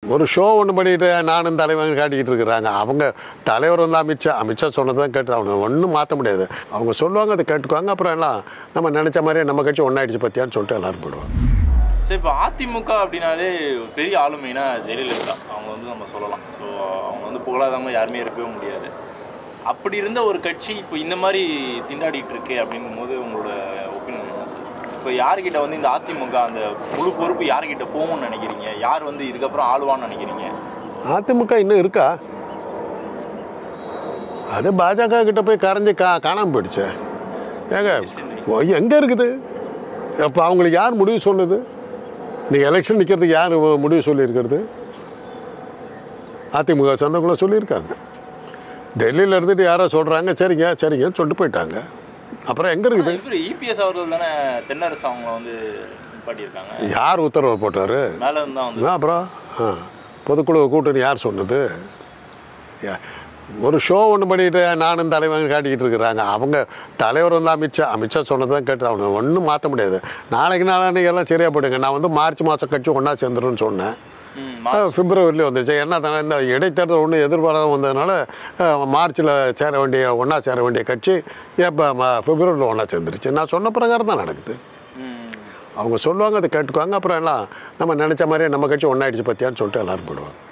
ஒரு ஷோ ஒன்று பண்ணிட்டு நானும் தலைவன் காட்டிக்கிட்டு இருக்கிறாங்க அவங்க தலைவர் வந்து அமித்ஷா அமித்ஷா சொன்னது தான் கேட்டு அவங்க ஒன்றும் மாற்ற முடியாது அவங்க சொல்லுவாங்க அதை கேட்டுக்குவாங்க அப்புறம் எல்லாம் நம்ம நினச்ச மாதிரியே நம்ம கட்சி ஒன்றாயிடுச்சு பற்றியான்னு சொல்லிட்டு எல்லாரும் போயிடுவாங்க சரி இப்போ அதிமுக அப்படின்னாலே ஒரு பெரிய ஆளுமைனா ஜெயலலிதா அவங்க வந்து நம்ம சொல்லலாம் ஸோ அவங்க வந்து புகழாதவங்க யாருமே இருக்கவே முடியாது அப்படி இருந்த ஒரு கட்சி இப்போ இந்த மாதிரி திண்டாடிட்டு இருக்கு அப்படிங்கும் போது உங்களோட ஒப்பீனியன் என்ன சார் இப்போ யார்கிட்ட வந்து இந்த அதிமுக அந்த முழு பொறுப்பு யார்கிட்ட போகும்னு நினைக்கிறீங்க யார் வந்து இதுக்கப்புறம் ஆளுவான்னு நினைக்கிறீங்க அதிமுக இன்னும் இருக்கா அது பாஜக கிட்ட போய் கரைஞ்சி கா காணாமல் போயிடுச்சு ஏங்க எங்கே இருக்குது அப்போ அவங்களுக்கு யார் முடிவு சொன்னது நீங்கள் எலெக்ஷன் நிற்கிறதுக்கு யார் முடிவு சொல்லியிருக்கிறது அதிமுக சொந்தங்களும் சொல்லியிருக்காங்க டெல்லியில் இருந்துட்டு யாரோ சொல்கிறாங்க சரிங்க சரிங்கன்னு சொல்லிட்டு போயிட்டாங்க அப்புறம் எங்கே இருக்குது இவர் இபிஎஸ் அவர்கள் தானே தென்னரசு அவங்க வந்து நிப்பாட்டியிருக்காங்க யார் உத்தரவு போட்டார் மேலே இருந்து தான் வந்து ஆ, அப்புறம் ஆ பொதுக்குழு கூட்டணி யார் சொன்னது யா- ஒரு ஷோ ஒன்று பண்ணிட்டு நானும் தலைவன் காட்டிக்கிட்டு இருக்கிறாங்க அவங்க தலைவர் வந்து அமித்ஷா அமித்ஷா சொன்னது தான் கேட்டு அவங்க ஒன்றும் மாற்ற முடியாது நாளைக்கு நாளான்னைக்கு எல்லாம் சரியாக போயிடுங்க நான் வந்து மார்ச் மாதம் கட்சி ஒன்றா சேர்ந்துருன்னு சொன்னேன் ம், ஆ, பிப்ரவரியிலே வந்துச்சு என்ன தானே இந்த இடைத்தேர்தல் ஒன்றும் எதிர்பாராத வந்ததுனால மார்ச்சில் சேர வேண்டிய ஒன்றா சேர வேண்டிய கட்சி இப்போ பிப்ரவரியில் ஒன்றா சேர்ந்துருச்சு நான் சொன்ன பிரகாரம் தான் நடக்குது ம். அவங்க சொல்லுவாங்க அதை கேட்டுக்குவாங்க அப்புறம் எல்லாம் நம்ம நினச்ச மாதிரியே நம்ம கட்சி ஒன்றாயிடுச்சு பற்றியான்னு சொல்லிட்டு எல்லாரும் போயிடுவாங்க